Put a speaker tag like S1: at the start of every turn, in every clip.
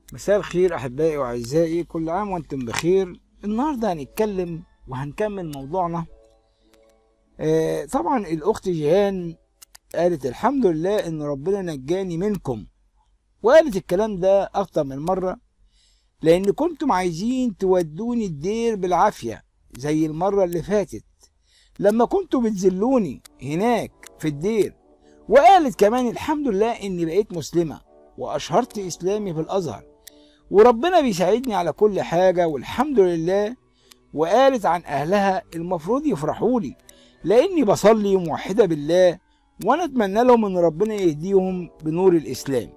S1: مساء الخير احبائي واعزائي كل عام وانتم بخير النهارده هنتكلم وهنكمل موضوعنا آه طبعا الاخت جيهان قالت الحمد لله ان ربنا نجاني منكم وقالت الكلام ده اكتر من مره لان كنتم عايزين تودوني الدير بالعافيه زي المره اللي فاتت لما كنتوا بتذلوني هناك في الدير وقالت كمان الحمد لله اني بقيت مسلمه واشهرت اسلامي في الازهر وربنا بيساعدني على كل حاجه والحمد لله وقالت عن اهلها المفروض يفرحوا لي لاني بصلي موحده بالله وانا اتمنى لهم ان ربنا يهديهم بنور الاسلام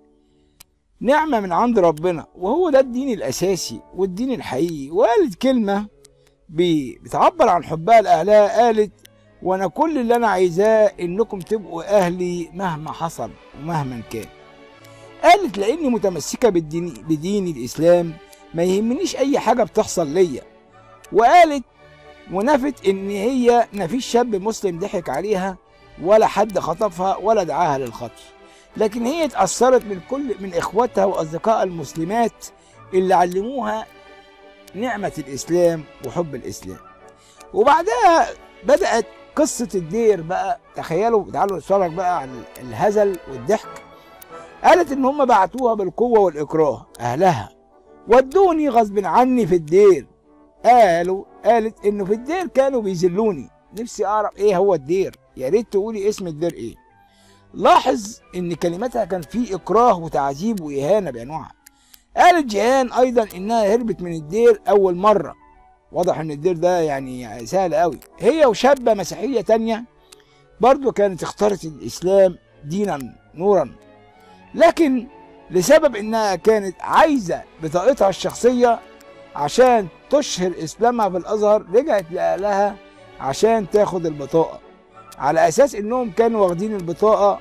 S1: نعمه من عند ربنا وهو ده الدين الاساسي والدين الحقيقي وقالت كلمه بي- بتعبر عن حبها لاهلها قالت وانا كل اللي انا عايزاه انكم تبقوا اهلي مهما حصل ومهما كان قالت لاني متمسكه بالدين بدين الاسلام ما يهمنيش اي حاجه بتحصل ليا وقالت ونفت ان هي مفيش شاب مسلم ضحك عليها ولا حد خطفها ولا دعاها للخطف لكن هي اتأثرت من كل من اخواتها واصدقائها المسلمات اللي علموها نعمة الاسلام وحب الاسلام وبعدها بدأت قصة الدير بقى تخيلوا تعالوا نتفرج بقى على الهزل والضحك قالت ان هم بعتوها بالقوة والاكراه اهلها ودوني غصب عني في الدير قالوا قالت انه في الدير كانوا بيذلوني نفسي اعرف ايه هو الدير يا ريت تقولي اسم الدير ايه لاحظ ان كلماتها كان في اكراه وتعذيب واهانه بانواعها قالت جيهان ايضا انها هربت من الدير اول مره واضح ان الدير ده يعني سهل قوي هي وشابه مسيحيه تانية برضو كانت اختارت الاسلام دينا نورا لكن لسبب انها كانت عايزه بطاقتها الشخصيه عشان تشهر اسلامها في الازهر رجعت لاهلها عشان تاخد البطاقه على اساس انهم كانوا واخدين البطاقه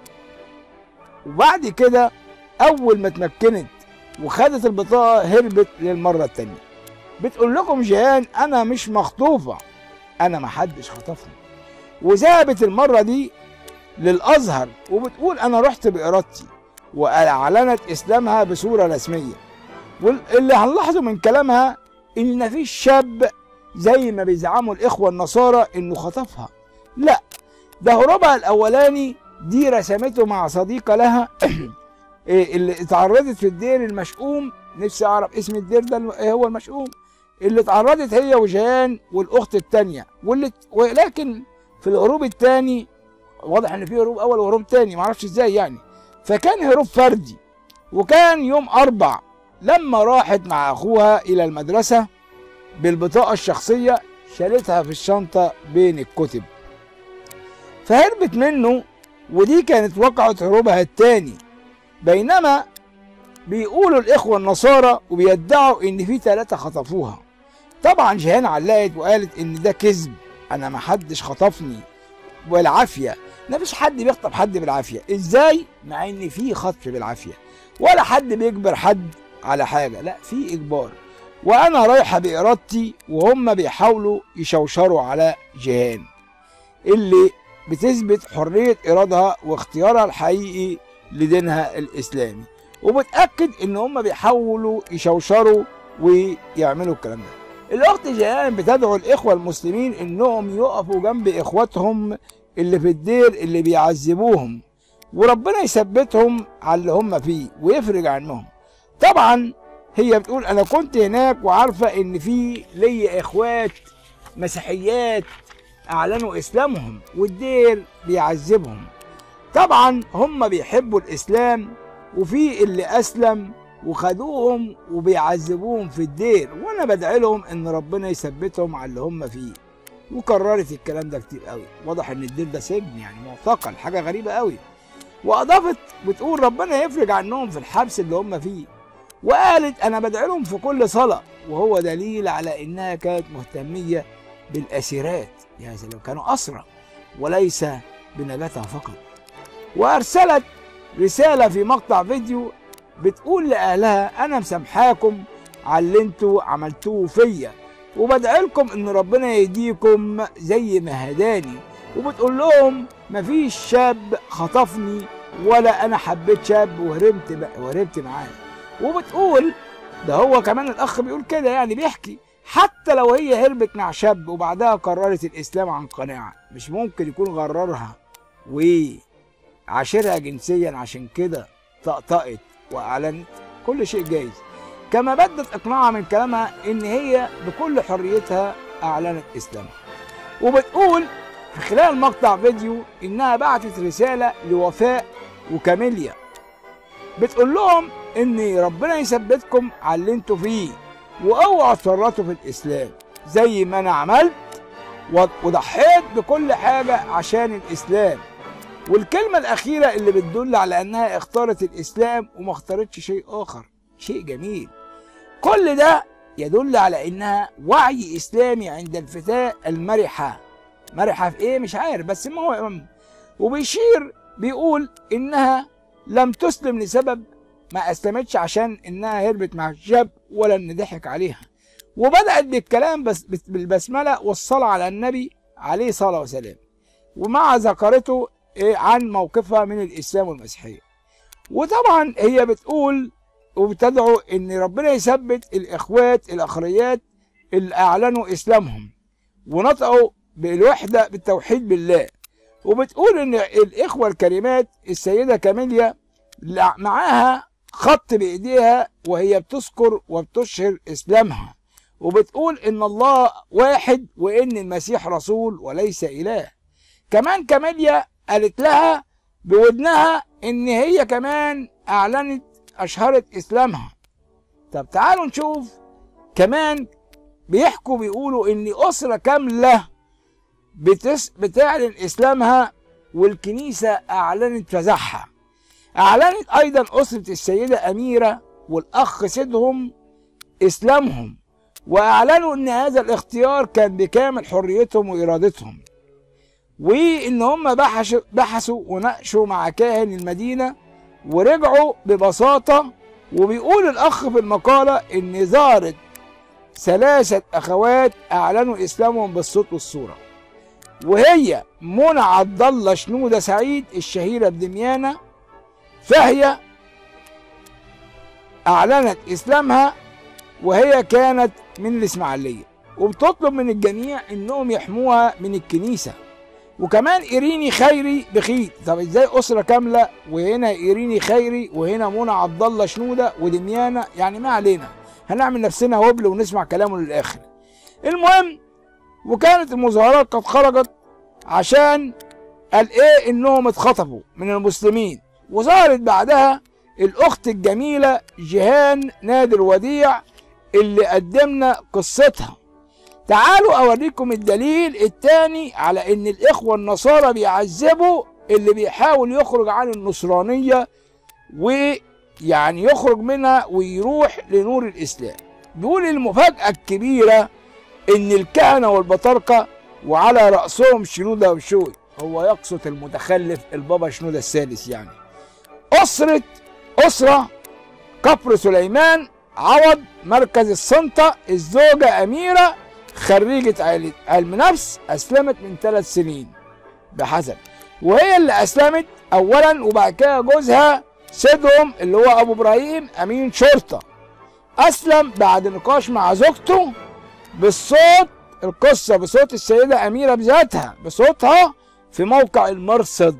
S1: وبعد كده اول ما اتمكنت وخدت البطاقه هربت للمره التانيه بتقول لكم جيهان انا مش مخطوفه انا محدش خطفني وذهبت المره دي للازهر وبتقول انا رحت بارادتي واعلنت اسلامها بصوره رسميه واللي هنلاحظه من كلامها ان مفيش شاب زي ما بيزعموا الاخوه النصارى انه خطفها لا ده هروبها الاولاني دي رسمته مع صديقه لها إيه اللي اتعرضت في الدير المشؤوم نفسي اعرف اسم الدير ده الم- ايه هو المشؤوم اللي اتعرضت هي وجيان والاخت التانية واللي ولكن في الهروب التاني واضح ان في هروب اول وهروب تاني معرفش ازاي يعني فكان هروب فردي وكان يوم اربع لما راحت مع اخوها الى المدرسه بالبطاقه الشخصيه شالتها في الشنطه بين الكتب فهربت منه ودي كانت وقعت هروبها التاني بينما بيقولوا الاخوه النصارى وبيدعوا ان في ثلاثه خطفوها طبعا جيهان علقت وقالت ان ده كذب انا ما حدش خطفني بالعافيه مفيش حد بيخطف حد بالعافيه ازاي مع ان في خطف بالعافيه ولا حد بيجبر حد على حاجه لا في اجبار وانا رايحه بارادتي وهم بيحاولوا يشوشروا على جيهان اللي بتثبت حريه ارادها واختيارها الحقيقي لدينها الاسلامي وبتاكد ان هم بيحاولوا يشوشروا ويعملوا الكلام ده الاخت جيهان بتدعو الاخوه المسلمين انهم يقفوا جنب اخواتهم اللي في الدير اللي بيعذبوهم وربنا يثبتهم على اللي هم فيه ويفرج عنهم طبعا هي بتقول انا كنت هناك وعارفه ان في ليا اخوات مسيحيات اعلنوا اسلامهم والدير بيعذبهم طبعا هم بيحبوا الاسلام وفي اللي اسلم وخدوهم وبيعذبوهم في الدير وانا بدعي لهم ان ربنا يثبتهم على اللي هم فيه وكررت الكلام ده كتير قوي واضح ان الدير ده سجن يعني معتقل حاجه غريبه قوي واضافت بتقول ربنا يفرج عنهم في الحبس اللي هم فيه وقالت انا بدعي لهم في كل صلاه وهو دليل على انها كانت مهتميه بالاسيرات يا سلام كانوا اسرى وليس بنجاتها فقط وارسلت رساله في مقطع فيديو بتقول لاهلها انا مسامحاكم على اللي انتوا عملتوه فيا وبدعي لكم ان ربنا يهديكم زي ما هداني وبتقول لهم مفيش شاب خطفني ولا انا حبيت شاب وهربت بقى وهربت معاه وبتقول ده هو كمان الاخ بيقول كده يعني بيحكي حتى لو هي هربت مع شاب وبعدها قررت الاسلام عن قناعه مش ممكن يكون غررها وعاشرها جنسيا عشان كده طقطقت واعلنت كل شيء جايز كما بدت اقناعها من كلامها ان هي بكل حريتها اعلنت اسلامها وبتقول في خلال مقطع فيديو انها بعتت رساله لوفاء وكاميليا بتقول لهم ان ربنا يثبتكم على اللي انتوا فيه واوعوا تفرطوا في الاسلام زي ما انا عملت وضحيت بكل حاجه عشان الاسلام والكلمه الاخيره اللي بتدل على انها اختارت الاسلام وما اختارتش شيء اخر شيء جميل كل ده يدل على انها وعي اسلامي عند الفتاه المرحه مرحه في ايه مش عارف بس ما هو وبيشير بيقول انها لم تسلم لسبب ما اسلمتش عشان انها هربت مع الشاب ولا ان ضحك عليها وبدات بالكلام بس بالبسمله والصلاه على النبي عليه صلاه وسلام ومع ذكرته إيه عن موقفها من الاسلام والمسيحيه وطبعا هي بتقول وبتدعو ان ربنا يثبت الاخوات الاخريات اللي اعلنوا اسلامهم ونطقوا بالوحده بالتوحيد بالله وبتقول ان الاخوه الكريمات السيده كاميليا معاها خط بايديها وهي بتذكر وبتشهر اسلامها وبتقول ان الله واحد وان المسيح رسول وليس اله كمان كاميليا قالت لها بودنها ان هي كمان اعلنت اشهرت اسلامها طب تعالوا نشوف كمان بيحكوا بيقولوا ان اسره كامله بتس بتعلن اسلامها والكنيسه اعلنت فزعها اعلنت ايضا اسره السيده اميره والاخ سيدهم اسلامهم واعلنوا ان هذا الاختيار كان بكامل حريتهم وارادتهم وان هم بحثوا بحثوا وناقشوا مع كاهن المدينه ورجعوا ببساطه وبيقول الاخ في المقاله ان ظهرت ثلاثه اخوات اعلنوا اسلامهم بالصوت والصوره وهي منى عبد الله شنوده سعيد الشهيره بدميانه فهي اعلنت اسلامها وهي كانت من الاسماعيليه وبتطلب من الجميع انهم يحموها من الكنيسه وكمان ايريني خيري بخيت طب ازاي اسره كامله وهنا ايريني خيري وهنا منى عبد الله شنوده ودميانه يعني ما علينا هنعمل نفسنا هبل ونسمع كلامه للاخر المهم وكانت المظاهرات قد خرجت عشان قال ايه انهم اتخطفوا من المسلمين وظهرت بعدها الاخت الجميله جيهان نادر وديع اللي قدمنا قصتها تعالوا اوريكم الدليل الثاني على ان الاخوه النصارى بيعذبوا اللي بيحاول يخرج عن النصرانيه ويعني يخرج منها ويروح لنور الاسلام بيقول المفاجاه الكبيره ان الكهنه والبطاركه وعلى راسهم شنوده وشوي هو يقصد المتخلف البابا شنوده السادس يعني اسره اسره كفر سليمان عوض مركز السنطة الزوجة أميرة خريجة علم نفس أسلمت من ثلاث سنين بحسب وهي اللي أسلمت أولا وبعد كده جوزها سيدهم اللي هو أبو إبراهيم أمين شرطة أسلم بعد نقاش مع زوجته بالصوت القصة بصوت السيدة أميرة بذاتها بصوتها في موقع المرصد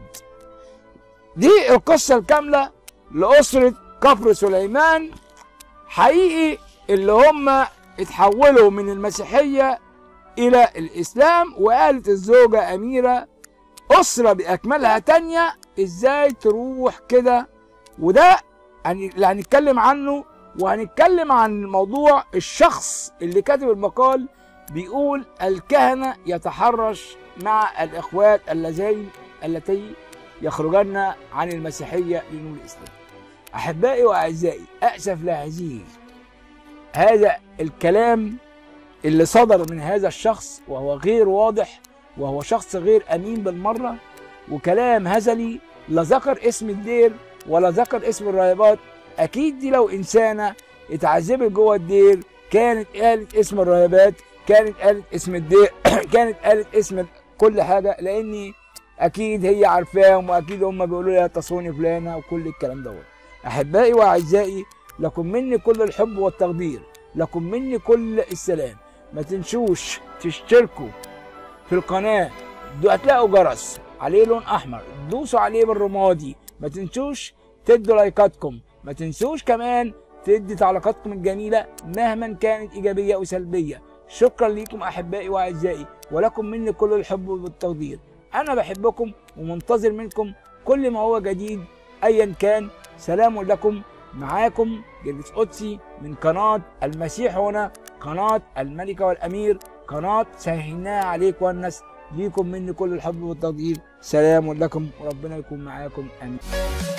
S1: دي القصة الكاملة لأسرة كفر سليمان حقيقي اللي هم اتحولوا من المسيحية إلى الإسلام وقالت الزوجة أميرة أسرة بأكملها تانية إزاي تروح كده وده اللي هنتكلم عنه وهنتكلم عن موضوع الشخص اللي كاتب المقال بيقول الكهنة يتحرش مع الإخوات اللذين التي يخرجن عن المسيحية لنور الإسلام أحبائي وأعزائي أسف لهذه هذا الكلام اللي صدر من هذا الشخص وهو غير واضح وهو شخص غير أمين بالمرة وكلام هزلي لا ذكر اسم الدير ولا ذكر اسم الراهبات أكيد دي لو إنسانة اتعذبت جوه الدير كانت قالت اسم الراهبات كانت قالت اسم الدير كانت قالت اسم كل حاجة لأني أكيد هي عارفاهم وأكيد هم بيقولوا لها تصوني فلانة وكل الكلام دوت أحبائي وأعزائي لكم مني كل الحب والتقدير لكم مني كل السلام ما تنسوش تشتركوا في القناة دو هتلاقوا جرس عليه لون احمر دوسوا عليه بالرمادي ما تنسوش تدوا لايكاتكم ما تنسوش كمان تدي تعليقاتكم الجميلة مهما كانت إيجابية أو سلبية شكرا ليكم أحبائي وأعزائي ولكم مني كل الحب والتقدير أنا بحبكم ومنتظر منكم كل ما هو جديد أيا كان سلام لكم معاكم جلس قدسي من قناة المسيح هنا قناة الملكة والأمير قناة سهلناها عليك والناس ليكم مني كل الحب والتقدير سلام لكم وربنا يكون معاكم امين